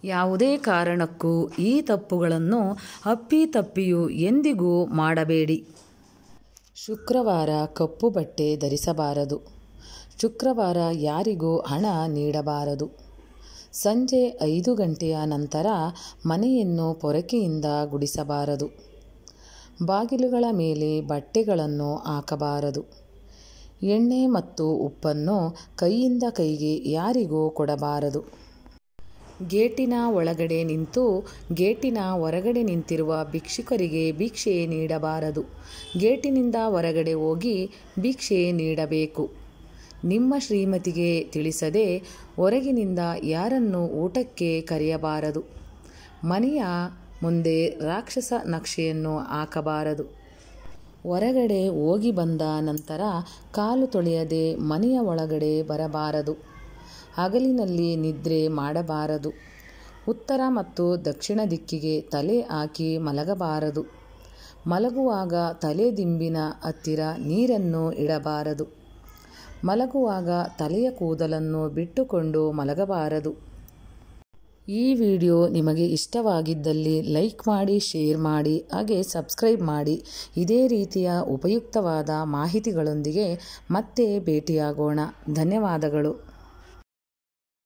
ಯಾವುದೇ ಕಾರಣಕ್ಕೂ ಈ ತಪ್ಪುಗಳನ್ನು ಅಪ್ಪಿತಪ್ಪಿಯೂ ಎಂದಿಗೂ ಮಾಡಬೇಡಿ ಶುಕ್ರವಾರ ಕಪ್ಪು ಬಟ್ಟೆ ಧರಿಸಬಾರದು ಶುಕ್ರವಾರ ಯಾರಿಗೂ ಹಣ ನೀಡಬಾರದು ಸಂಜೆ ಐದು ಗಂಟೆಯ ನಂತರ ಮನೆಯನ್ನು ಪೊರಕೆಯಿಂದ ಗುಡಿಸಬಾರದು ಬಾಗಿಲುಗಳ ಮೇಲೆ ಬಟ್ಟೆಗಳನ್ನು ಹಾಕಬಾರದು ಎಣ್ಣೆ ಮತ್ತು ಉಪ್ಪನ್ನು ಕೈಯಿಂದ ಕೈಗೆ ಯಾರಿಗೂ ಕೊಡಬಾರದು ಗೇಟಿನ ಒಳಗಡೆ ನಿಂತು ಗೇಟಿನ ಹೊರಗಡೆ ನಿಂತಿರುವ ಭಿಕ್ಷುಕರಿಗೆ ಭಿಕ್ಷೆ ನೀಡಬಾರದು ಗೇಟಿನಿಂದ ಹೊರಗಡೆ ಹೋಗಿ ಭಿಕ್ಷೆ ನೀಡಬೇಕು ನಿಮ್ಮ ಶ್ರೀಮತಿಗೆ ತಿಳಿಸದೆ ಹೊರಗಿನಿಂದ ಯಾರನ್ನು ಊಟಕ್ಕೆ ಕರೆಯಬಾರದು ಮನೆಯ ಮುಂದೆ ರಾಕ್ಷಸ ನಕ್ಷೆಯನ್ನು ಹಾಕಬಾರದು ಹೊರಗಡೆ ಹೋಗಿ ಬಂದ ನಂತರ ಕಾಲು ತೊಳೆಯದೆ ಮನೆಯ ಒಳಗಡೆ ಬರಬಾರದು ಹಗಲಿನಲ್ಲಿ ನಿದ್ರೆ ಮಾಡಬಾರದು ಉತ್ತರ ಮತ್ತು ದಕ್ಷಿಣ ದಿಕ್ಕಿಗೆ ತಲೆ ಹಾಕಿ ಮಲಗಬಾರದು ಮಲಗುವಾಗ ತಲೆ ದಿಂಬಿನ ಹತ್ತಿರ ನೀರನ್ನು ಇಡಬಾರದು ಮಲಗುವಾಗ ತಲೆಯ ಕೂದಲನ್ನು ಬಿಟ್ಟುಕೊಂಡು ಮಲಗಬಾರದು ಈ ವಿಡಿಯೋ ನಿಮಗೆ ಇಷ್ಟವಾಗಿದ್ದಲ್ಲಿ ಲೈಕ್ ಮಾಡಿ ಶೇರ್ ಮಾಡಿ ಹಾಗೆ ಸಬ್ಸ್ಕ್ರೈಬ್ ಮಾಡಿ ಇದೇ ರೀತಿಯ ಉಪಯುಕ್ತವಾದ ಮಾಹಿತಿಗಳೊಂದಿಗೆ ಮತ್ತೆ ಭೇಟಿಯಾಗೋಣ ಧನ್ಯವಾದಗಳು